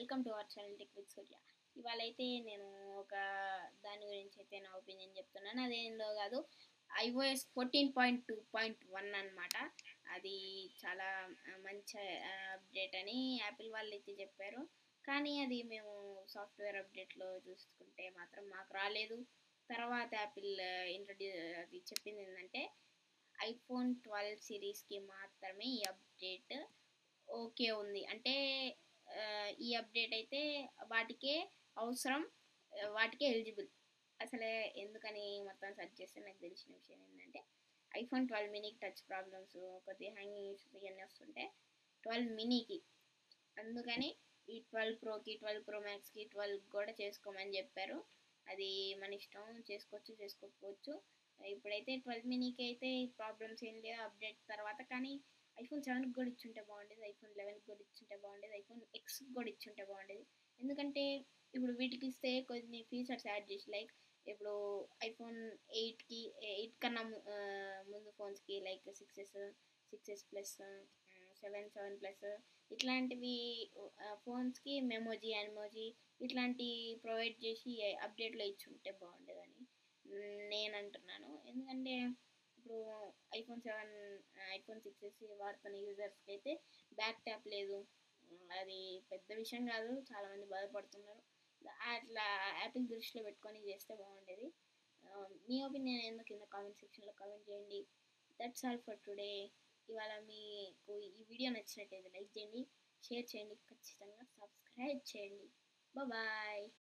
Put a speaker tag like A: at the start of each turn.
A: welcome to our channel tech with Surya ఇవాళ అయితే నేను ఒక దాని గురించి అయితే నా ఒపీనియన్ చెప్తున్నాను అదేందో కాదు iOS fourteen point two point one అనమాట అది చాలా ఆ, మంచి అప్డేట్ అని యాపిల్ వాళ్ళు అయితే చెప్పారు కానీ అది మేము సాఫ్ట్వేర్ అప్డేట్లో చూసుకుంటే మాత్రం మాకు రాలేదు తర్వాత యాపిల్ ఇంట్రడ్యూ అది చెప్పింది ఏంటంటే ఐఫోన్ ట్వెల్వ్ సిరీస్కి మాత్రమే ఈ అప్డేట్ ఓకే ఉంది అంటే ఆ, ఈ అప్డేట్ అయితే వాటికే అవసరం ఆ, వాటికే ఎలిజిబుల్ అసలే ఎందుకని మొత్తం సెర్చ్ చేస్తే నాకు తెలిసిన విషయం ఏంటంటే ఐఫోన్ ట్వెల్వ్ మినీకి టచ్ ప్రాబ్లమ్స్ కొద్దిగా హ్యాంగింగ్ ఇష్యూస్ ఇవన్నీ వస్తుంటే ట్వెల్వ్ మినీకి అందుకని ఈ ట్వెల్వ్ ప్రోకి ట్వెల్వ్ ప్రో మ్యాక్స్కి ట్వెల్వ్ కూడా చేసుకోమని చెప్పారు అది మన ఇష్టం చేసుకోవచ్చు చేసుకోకపోవచ్చు ఇప్పుడైతే ట్వెల్వ్ మినీకి అయితే ప్రాబ్లమ్స్ ఏం లేవు అప్డేట్ తర్వాత కానీ ఐఫోన్ సెవెన్కి కూడా ఇచ్చుంటే బాగుండేది ఐఫోన్ లెవెన్కి కూడా ఇచ్చుంటే బాగుండేది ఐఫోన్ ఎక్స్కి కూడా ఇచ్చుంటే బాగుండేది ఎందుకంటే ఇప్పుడు వీటికి ఇస్తే కొన్ని ఫీచర్స్ యాడ్ చేసి లైక్ ఇప్పుడు ఐఫోన్ ఎయిట్కి ఎయిట్ కన్నా ము- ఆ, ముందు ఫోన్స్కి like six S six S plus seven seven plus ఇట్లాంటివి ఫోన్స్కి మెమోజీ అనిమోజీ ఇట్లాంటి ప్రొవైడ్ చేసి అప్డేట్లో ఇచ్చి ఉంటే బాగుండేదని మ్, నేను అంటున్నాను ఎందుకంటే ఇప్పుడు iPhone seven iPhone six S వాడుతున్న యూజర్స్కి అయితే బ్యాక్ ట్యాప్ లేదు మ్, అది పెద్ద విషయం కాదు చాలామంది బాధపడుతున్నారు అట్లా యాపిల్ దృష్టిలో పెట్టుకొని చేస్తే బాగుండేది ఆ, మీ ఒపీనియన్ ఏందో కింద కామెంట్ సెక్షన్లో కామెంట్ చేయండి దట్స్ ఆల్ ఫర్ టుడే ఇవాళ మీకు ఈ వీడియో నచ్చినట్టయితే లైక్ చేయండి షేర్ చేయండి ఖచ్చితంగా సబ్స్క్రైబ్ చేయండి బాయ్